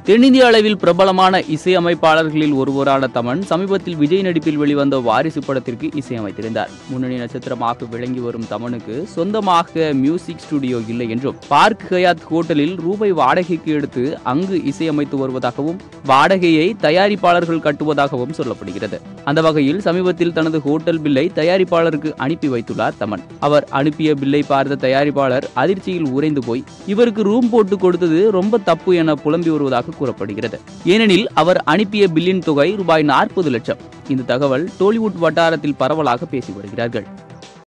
தென்னிந்திய அளவில் பிரபலமான இசையமைப்பாளர்களில் ஒருவரான தமன் சமீபத்தில் விஜய் நடிப்பில் வெளிவந்த வாரிசு படத்திற்கு இசையமைத்திருந்தார் முன்னணி நட்சத்திரமாக விளங்கி வரும் தமனுக்கு சொந்தமாக மியூசிக் ஸ்டுடியோ இல்லை என்றும் பார்க் ஹயாத் ஹோட்டலில் ரூபாய் வாடகைக்கு எடுத்து அங்கு இசையமைத்து வருவதாகவும் வாடகையை தயாரிப்பாளர்கள் கட்டுவதாகவும் சொல்லப்படுகிறது அந்த வகையில் சமீபத்தில் தனது ஹோட்டல் பில்லை தயாரிப்பாளருக்கு அனுப்பி வைத்துள்ளார் தமன் அவர் அனுப்பிய பில்லை பார்த்த தயாரிப்பாளர் அதிர்ச்சியில் உறைந்து போய் இவருக்கு ரூம் போட்டு கொடுத்தது ரொம்ப தப்பு என புலம்பி வருவதாக கூறப்படுகிறது ஏனெனில் அவர் அனுப்பிய பில்லின் தொகை ரூபாய் நாற்பது லட்சம் இந்த தகவல் டோலிவுட் வட்டாரத்தில் பரவலாக பேசி வருகிறார்கள்